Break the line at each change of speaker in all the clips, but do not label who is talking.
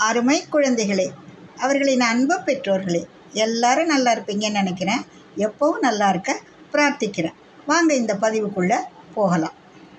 அருமை குழந்தைகளே அவர்களின் அன்பு பெற்றோர்களே எல்லாரும் நல்லா இருப்பீங்கன்னு நினைக்கிறேன் எப்போவும் நல்லா இருக்க பிரார்த்திக்கிறேன் வாங்க இந்த பதிவுக்குள்ளே போகலாம்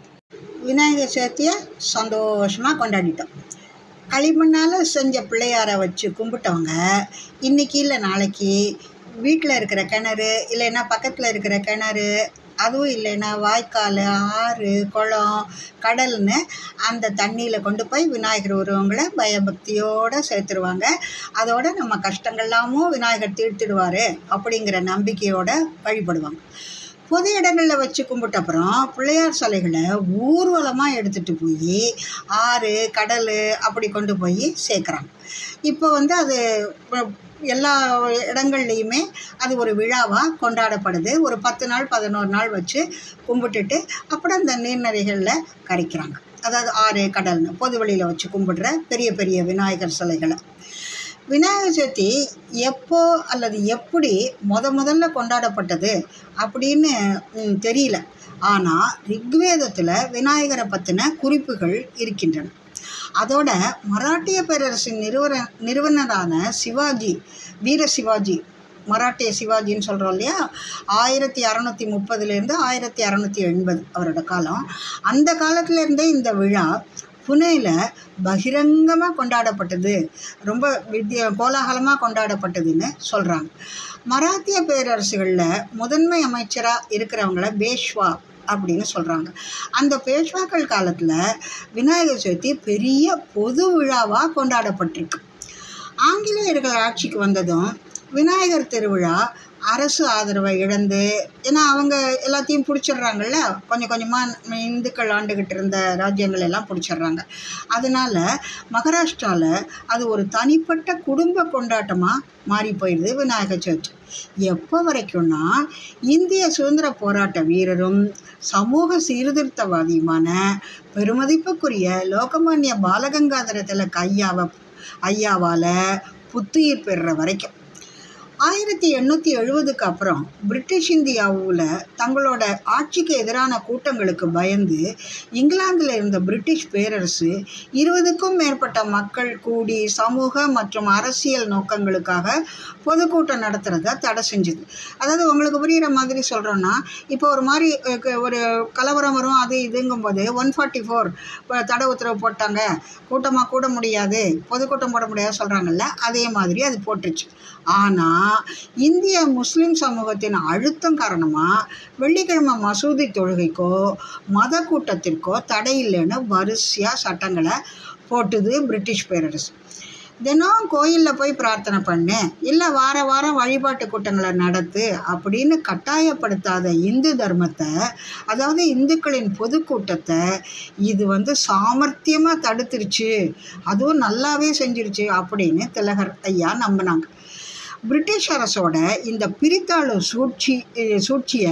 விநாயகர் சதுர்த்தியை சந்தோஷமாக கொண்டாடிட்டோம் களிமண்ணால் செஞ்ச பிள்ளையாரை வச்சு கும்பிட்டவங்க இன்றைக்கி இல்லை நாளைக்கு வீட்டில் இருக்கிற கிணறு இல்லைன்னா பக்கத்தில் இருக்கிற கிணறு அதுவும் இல்லைன்னா வாய்க்கால் ஆறு குளம் கடல்னு அந்த தண்ணியில் கொண்டு போய் விநாயகர் உருவங்களை பயபக்தியோடு சேர்த்துருவாங்க அதோட நம்ம கஷ்டங்கள்லாமும் விநாயகர் தீர்த்திடுவார் அப்படிங்கிற நம்பிக்கையோடு வழிபடுவாங்க பொது இடங்களில் வச்சு கும்பிட்ட அப்புறம் பிள்ளையார் சிலைகளை ஊர்வலமாக எடுத்துகிட்டு போய் ஆறு கடல் அப்படி கொண்டு போய் சேர்க்குறாங்க இப்போ வந்து அது ப- எல்லா இடங்கள்லையுமே அது ஒரு விழாவாக கொண்டாடப்படுது ஒரு பத்து நாள் பதினோரு நாள் வச்சு கும்பிட்டுட்டு அப்புறம் அந்த நீர்நிலைகளில் கரைக்கிறாங்க அதாவது ஆறு கடல்னு பொது வெளியில் வச்சு கும்பிடுற பெரிய பெரிய விநாயகர் சிலைகளை விநாயகர் சதுர்த்தி எப்போ அல்லது எப்படி முத முதல்ல கொண்டாடப்பட்டது அப்படின்னு ம், தெரியல ஆனால் ரிக்வேதத்தில் விநாயகரை பற்றின குறிப்புகள் இருக்கின்றன அதோட மராட்டிய பேரரசின் நிறுவன நிறுவனரான சிவாஜி வீர சிவாஜி மராட்டிய சிவாஜின்னு சொல்கிறோம் இல்லையா ஆயிரத்தி அறநூற்றி முப்பதுலேருந்து ஆயிரத்தி அறநூற்றி எண்பது அவரோட காலம் அந்த காலத்துலேருந்தே இந்த விழா புனேல பகிரங்கமாக கொண்டாடப்பட்டது ரொம்ப வித்திய கோலாகலமாக கொண்டாடப்பட்டதுன்னு சொல்கிறாங்க மராத்திய பேரரசுகளில் முதன்மை அமைச்சராக இருக்கிறவங்கள பேஷ்வா அப்படின்னு சொல்கிறாங்க அந்த பேஷ்வாக்கள் காலத்தில் விநாயகர் சதுர்த்தி பெரிய பொது விழாவாக கொண்டாடப்பட்டிருக்கு ஆங்கிலேயர்கள் ஆட்சிக்கு வந்ததும் விநாயகர் திருவிழா அரசு ஆதரவை இழந்து ஏன்னா அவங்க எல்லாத்தையும் பிடிச்சிடுறாங்கல்ல கொஞ்சம் கொஞ்சமாக இந்துக்கள் ஆண்டுகிட்டு இருந்த ராஜ்யங்கள் எல்லாம் பிடிச்சிடுறாங்க அதனால மகாராஷ்டிராவில் அது ஒரு தனிப்பட்ட குடும்ப கொண்டாட்டமாக மாறி போயிடுது விநாயகர் சதுர்த்தி எப்போ வரைக்கும்னா இந்திய சுதந்திர போராட்ட வீரரும் சமூக சீர்திருத்தவாதியுமான பெருமதிப்புக்குரிய லோகமானிய பாலகங்காதர திலக் ஐயாவை ஐயாவால் புத்துயிர் பெறுற வரைக்கும் ஆயிரத்தி எண்ணூற்றி எழுபதுக்கு அப்புறம் பிரிட்டிஷ் இந்தியாவில் தங்களோட ஆட்சிக்கு எதிரான கூட்டங்களுக்கு பயந்து இங்கிலாந்தில் இருந்த பிரிட்டிஷ் பேரரசு இருபதுக்கும் மேற்பட்ட மக்கள் கூடி சமூக மற்றும் அரசியல் நோக்கங்களுக்காக பொதுக்கூட்டம் நடத்துகிறத தடை செஞ்சுது அதாவது உங்களுக்கு புரிகிற மாதிரி சொல்கிறோன்னா இப்போ ஒரு மாதிரி அஹ், க- ஒரு கலவரம் வரும் அது இதுங்கும்போது ஒன் ஃபார்ட்டி ஃபோர் தடை உத்தரவு போட்டாங்க கூட்டமாக கூட முடியாது பொதுக்கூட்டம் போட முடியாது சொல்கிறாங்கல்ல அதே மாதிரி அது போட்டுச்சு ஆனால் இந்திய முஸ்லீம் சமூகத்தின் அழுத்தம் காரணமாக வெள்ளிக்கிழமை மசூதி தொழுகைக்கோ மத கூட்டத்திற்கோ தடை இல்லைன்னு வரிசையாக சட்டங்களை போட்டுது பிரிட்டிஷ் பேரரசு தினம் கோயிலில் போய் பிரார்த்தனை பண்ணு இல்லை வார வாரம் வழிபாட்டு கூட்டங்களை நடத்து அப்படின்னு கட்டாயப்படுத்தாத இந்து தர்மத்தை அதாவது இந்துக்களின் பொதுக்கூட்டத்தை இது வந்து சாமர்த்தியமாக தடுத்துருச்சு அதுவும் நல்லாவே செஞ்சிருச்சு அப்படின்னு திலகர் ஐயா நம்பினாங்க பிரிட்டிஷ் அரசோட இந்த பிரித்தாளும் சூழ்ச்சி அஹ் சூழ்ச்சியை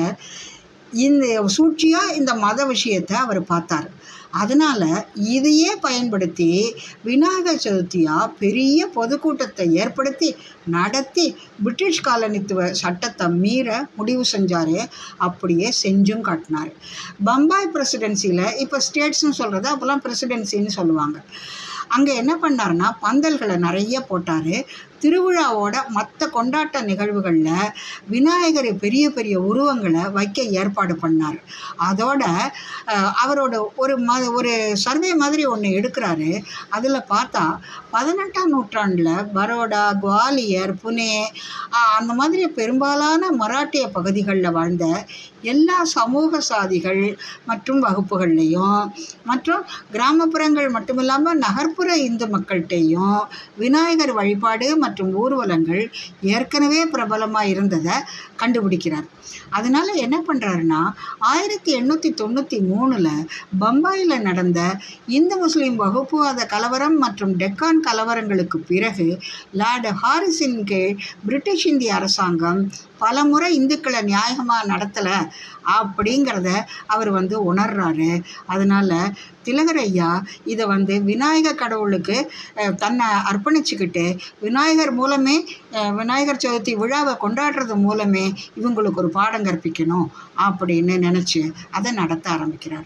இந்த சூழ்ச்சியாக இந்த மத விஷயத்தை அவர் பார்த்தார் அதனால் இதையே பயன்படுத்தி விநாயகர் சதுர்த்தியாக பெரிய பொதுக்கூட்டத்தை ஏற்படுத்தி நடத்தி பிரிட்டிஷ் காலனித்துவ சட்டத்தை மீற முடிவு செஞ்சார் அப்படியே செஞ்சும் காட்டினார் பம்பாய் பிரசிடென்சியில் இப்போ ஸ்டேட்ஸ்னு சொல்கிறது அப்போல்லாம் பிரசிடென்சின்னு சொல்லுவாங்க அங்கே என்ன பண்ணாருன்னா பந்தல்களை நிறைய போட்டார் திருவிழாவோட மற்ற கொண்டாட்ட நிகழ்வுகளில் விநாயகர் பெரிய பெரிய உருவங்களை வைக்க ஏற்பாடு பண்ணார் அதோட அஹ், அவரோட ஒரு ம ஒரு சர்வே மாதிரி ஒன்று எடுக்கிறாரு அதில் பார்த்தா பதினெட்டாம் நூற்றாண்டில் பரோடா குவாலியர் புனே அஹ், அந்த மாதிரி பெரும்பாலான மராட்டிய பகுதிகளில் வாழ்ந்த எல்லா சமூக சாதிகள் மற்றும் வகுப்புகள்லையும் மற்றும் கிராமப்புறங்கள் மட்டுமில்லாமல் நகர்ப்புற இந்து மக்கள்கிட்டையும் விநாயகர் வழிபாடு மற்றும் ஊர்வலங்கள் ஏற்கனவே பிரபலமாக இருந்ததை கண்டுபிடிக்கிறார் அதனால் என்ன பண்ணுறாருன்னா ஆயிரத்தி எண்ணூற்றி தொண்ணூற்றி மூணில் பம்பாயில் நடந்த இந்து முஸ்லீம் வகுப்புவாத கலவரம் மற்றும் டெக்கான் கலவரங்களுக்கு பிறகு லார்டு ஹாரிஸின் கீழ் பிரிட்டிஷ் இந்திய அரசாங்கம் பல முறை இந்துக்களை நியாயமாக நடத்தலை அப்படிங்கிறத அவர் வந்து உணர்றாரு அதனால் திலகர் ஐயா இதை வந்து விநாயகர் கடவுளுக்கு அஹ், தன்னை அர்ப்பணிச்சுக்கிட்டு விநாயகர் மூலமே அஹ், விநாயகர் சதுர்த்தி விழாவை கொண்டாடுறது மூலமே இவங்களுக்கு ஒரு பாடம் கற்பிக்கணும் அப்படின்னு நினச்சி அதை நடத்த ஆரம்பிக்கிறார்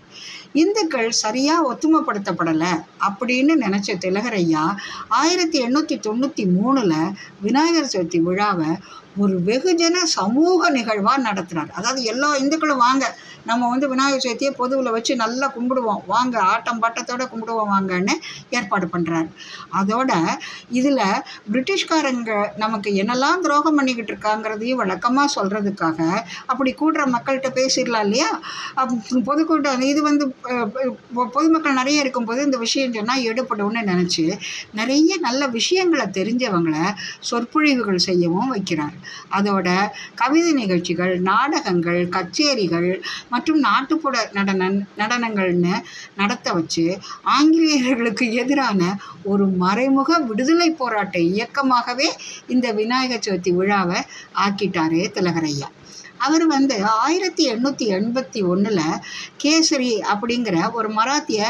இந்துக்கள் சரியாக ஒத்துமைப்படுத்தப்படலை அப்படின்னு நினச்ச திலகரையா ஆயிரத்தி எண்ணூற்றி தொண்ணூற்றி மூணில் விநாயகர் சதுர்த்தி விழாவை ஒரு வெகுஜன சமூக நிகழ்வாக நடத்துகிறார் அதாவது எல்லா இந்துக்களும் வாங்க நம்ம வந்து விநாயகர் சதுர்த்தியை பொதுவில் வச்சு நல்லா கும்பிடுவோம் வாங்க ஆட்டம் பாட்டத்தோட கும்பிடுவோம் வாங்கன்னு ஏற்பாடு பண்ணுறாரு அதோட இதில் பிரிட்டிஷ்காரங்க நமக்கு என்னெல்லாம் துரோகம் பண்ணிக்கிட்டு இருக்காங்கிறதையும் விளக்கமாக சொல்கிறதுக்காக அப்படி கூடுற மக்கள்கிட்ட பேசிடலாம் இல்லையா அப்~ பொதுக்கூட்டம் இது வந்து அஹ், பொ- பொதுமக்கள் நிறைய இருக்கும்போது இந்த விஷயம் சொன்னால் எடுபடும்னு நினச்சி நிறைய நல்ல விஷயங்களை தெரிஞ்சவங்களை சொற்பொழிவுகள் செய்யவும் வைக்கிறார் அதோட கவிதை நிகழ்ச்சிகள் நாடகங்கள் கச்சேரிகள் மற்றும் நாட்டுப்புற நடன நடனங்கள்னு நடத்த வச்சு ஆங்கிலேயர்களுக்கு எதிரான ஒரு மறைமுக விடுதலை போராட்ட இயக்கமாகவே இந்த விநாயகர் சதுர்த்தி விழாவை ஆக்கிட்டாரே திலகரையா அவர் வந்து ஆயிரத்தி எண்ணூற்றி எண்பத்தி ஒன்றில் கேசரி அப்படிங்கிற ஒரு மராத்திய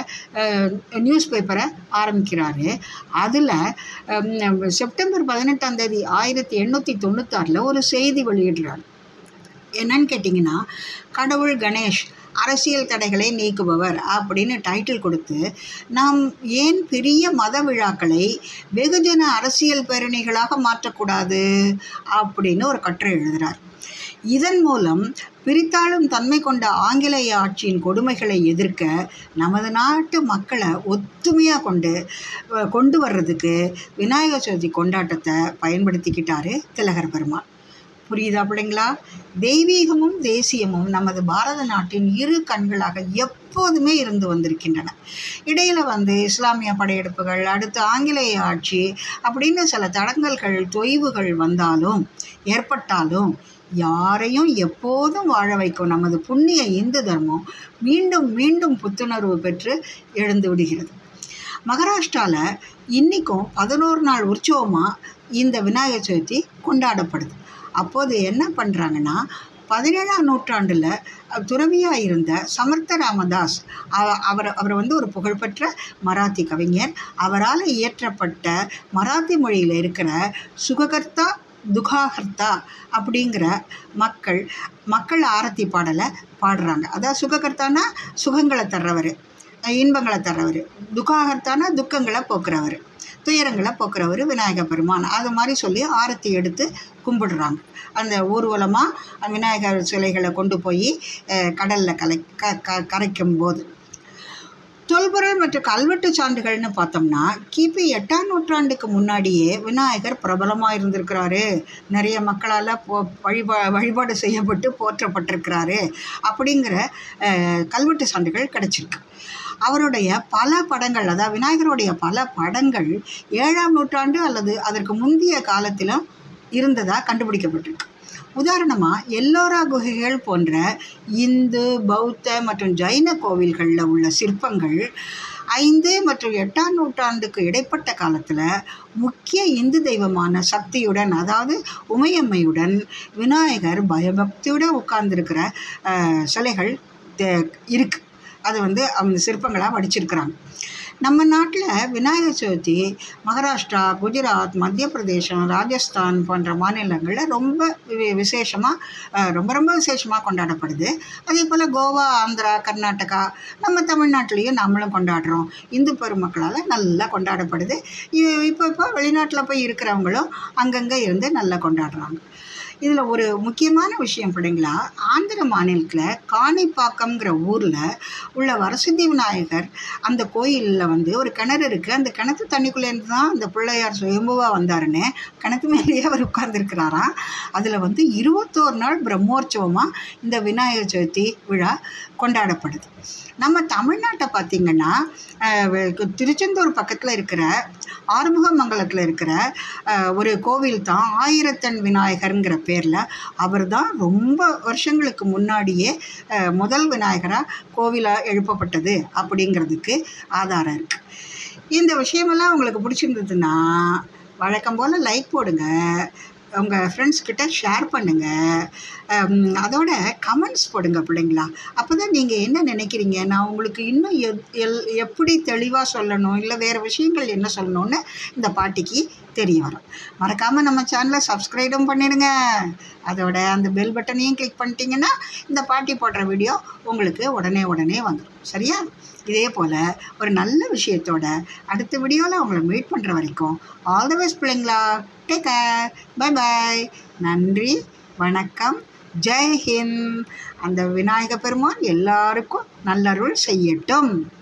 நியூஸ் பேப்பரை ஆரம்பிக்கிறாரு அதில் செப்டம்பர் பதினெட்டாம் தேதி ஆயிரத்தி எண்ணூற்றி தொண்ணூத்தாறில் ஒரு செய்தி வெளியிடுறார் என்னன்னு கேட்டிங்கன்னா கடவுள் கணேஷ் அரசியல் தடைகளை நீக்குபவர் அப்படின்னு டைட்டில் கொடுத்து நாம் ஏன் பெரிய மத விழாக்களை வெகுஜன அரசியல் பேரணிகளாக மாற்றக்கூடாது அப்படின்னு ஒரு கட்டுரை எழுதுகிறார் இதன் மூலம் பிரித்தாளும் தன்மை கொண்ட ஆங்கிலேய ஆட்சியின் கொடுமைகளை எதிர்க்க நமது நாட்டு மக்களை ஒத்துமையாக கொண்டு அஹ், கொண்டு வர்றதுக்கு விநாயகர் சதுர்த்தி கொண்டாட்டத்தை பயன்படுத்திக்கிட்டாரு திலகர் பெருமாள் புரியுதா பிள்ளைங்களா தெய்வீகமும் தேசியமும் நமது பாரத நாட்டின் இரு கண்களாக எப்போதுமே இருந்து வந்திருக்கின்றன இடையில வந்து இஸ்லாமிய படையெடுப்புகள் அடுத்து ஆங்கிலேய ஆட்சி அப்படின்னு சில தடங்கல்கள் தொய்வுகள் வந்தாலும் ஏற்பட்டாலும் யாரையும் எப்போதும் வாழ வைக்கும் நமது புண்ணிய இந்து தர்மம் மீண்டும் மீண்டும் புத்துணர்வு பெற்று எழுந்து விடுகிறது மகாராஷ்டிராவில் இன்றைக்கும் பதினோரு நாள் உற்சவமாக இந்த விநாயகர் சதுர்த்தி கொண்டாடப்படுது அப்போது என்ன பண்ணுறாங்கன்னா பதினேழாம் நூற்றாண்டில் துறவியாக இருந்த சமர்த்த ராமதாஸ் அவ- அவர் அவர் வந்து ஒரு புகழ்பெற்ற மராத்தி கவிஞர் அவரால் இயற்றப்பட்ட மராத்தி மொழியில் இருக்கிற சுககர்த்தா துகாகர்த்தா அப்படிங்கிற மக்கள் மக்கள் ஆரத்தி பாடலை பாடுறாங்க அதாவது சுககர்த்தானா சுகங்களை தர்றவர் இன்பங்களை தர்றவர் துக்காகர்த்தானா துக்கங்களை போக்குறவர் துயரங்களை போக்குறவர் விநாயக பெருமான் அது மாதிரி சொல்லி ஆரத்தி எடுத்து கும்பிடுறாங்க அந்த ஊர்வலமாக விநாயகர் சிலைகளை கொண்டு போய் கடலில் கலை க க கரைக்கும் போது தொல்பொருள் மற்றும் கல்வெட்டு சான்றுகள்னு பார்த்தோம்னா கிபி எட்டாம் நூற்றாண்டுக்கு முன்னாடியே விநாயகர் பிரபலமாக இருந்திருக்கிறாரு நிறைய மக்களால் போ வழிபா வழிபாடு செய்யப்பட்டு போற்றப்பட்டிருக்கிறாரு அப்படிங்கிற அஹ், கல்வெட்டு சான்றுகள் கிடச்சிருக்கு அவருடைய பல படங்கள் அதாவது விநாயகருடைய பல படங்கள் ஏழாம் நூற்றாண்டு அல்லது அதற்கு முந்தைய காலத்திலும் இருந்ததாக கண்டுபிடிக்கப்பட்டிருக்கு உதாரணமாக எல்லோரா குகைகள் போன்ற இந்து பௌத்த மற்றும் ஜைன கோவில்களில் உள்ள சிற்பங்கள் ஐந்து மற்றும் எட்டாம் நூற்றாண்டுக்கு இடைப்பட்ட காலத்தில் முக்கிய இந்து தெய்வமான சக்தியுடன் அதாவது உமையம்மையுடன் விநாயகர் பயபக்தியுடன் உட்கார்ந்துருக்கிற அஹ், சிலைகள் தே- இருக்கு அது வந்து அவங்க சிற்பங்களாக வடிச்சிருக்கிறாங்க நம்ம நாட்டில் விநாயகர் சதுர்த்தி மகாராஷ்டிரா குஜராத் மத்திய பிரதேசம் ராஜஸ்தான் போன்ற மாநிலங்களில் ரொம்ப வி- விசேஷமாக ரொம்ப ரொம்ப விசேஷமாக கொண்டாடப்படுது அதே போல் கோவா ஆந்திரா கர்நாடகா நம்ம தமிழ்நாட்டிலையும் நம்மளும் கொண்டாடுறோம் இந்து பெருமக்களால் நல்லா கொண்டாடப்படுது இ- இப்போ இப்போ வெளிநாட்டில் போய் இருக்கிறவங்களும் அங்கங்கே இருந்து நல்லா கொண்டாடுறாங்க இதில் ஒரு முக்கியமான விஷயம் பிள்ளைங்களா ஆந்திர மாநிலத்தில் காணிப்பாக்கம்ங்கிற ஊரில் உள்ள வரசித்தி விநாயகர் அந்த கோயிலில் வந்து ஒரு கிணறு இருக்குது அந்த கிணத்து தண்ணிக்குள்ளேருந்து தான் அந்த பிள்ளையார் சுயம்புவாக வந்தாருன்னு கிணத்து மேலேயே அவர் உட்கார்ந்துருக்கிறாராம் அதில் வந்து இருபத்தோரு நாள் பிரம்மோற்சவமாக இந்த விநாயகர் சதுர்த்தி விழா கொண்டாடப்படுது நம்ம தமிழ்நாட்டை பார்த்திங்கன்னா அஹ், வெ- திருச்செந்தூர் பக்கத்தில் இருக்கிற ஆறுமுகமங்கலத்தில் இருக்கிற அஹ், ஒரு கோவில் தான் ஆயிரத்தன் விநாயகருங்கிற பேரில் அவர் தான் ரொம்ப வருஷங்களுக்கு முன்னாடியே அஹ், முதல் விநாயகராக கோவிலாக எழுப்பப்பட்டது அப்படிங்கிறதுக்கு ஆதாரம் இருக்குது இந்த விஷயமெல்லாம் உங்களுக்கு பிடிச்சிருந்ததுன்னா வழக்கம் போல் லைக் போடுங்க உங்கள் ஃப்ரெண்ட்ஸ் கிட்ட ஷேர் பண்ணுங்கள் அதோட கமெண்ட்ஸ் போடுங்க பிள்ளைங்களா அப்போ தான் நீங்கள் என்ன நினைக்கிறீங்க நான் உங்களுக்கு இன்னும் எத் எல் எப்படி தெளிவாக சொல்லணும் இல்லை வேறு விஷயங்கள் என்ன சொல்லணும்னு இந்த பாட்டிக்கு தெரிய வரும் மறக்காமல் நம்ம சேனலை சப்ஸ்கிரைபும் பண்ணிடுங்க அதோட அந்த பெல் பட்டனையும் கிளிக் பண்ணிட்டீங்கன்னா இந்த பாட்டி போடுற வீடியோ உங்களுக்கு உடனே உடனே வந்துடும் சரியா இதே போல் ஒரு நல்ல விஷயத்தோட அடுத்த வீடியோவில் உங்களை மீட் பண்ணுற வரைக்கும் ஆல் த பெஸ்ட் பிள்ளைங்களா டேக் கேர் பை பாய் நன்றி வணக்கம் ஜெய் ஹிந்த் அந்த விநாயக பெருமான் எல்லாருக்கும் நல்லருள் செய்யட்டும்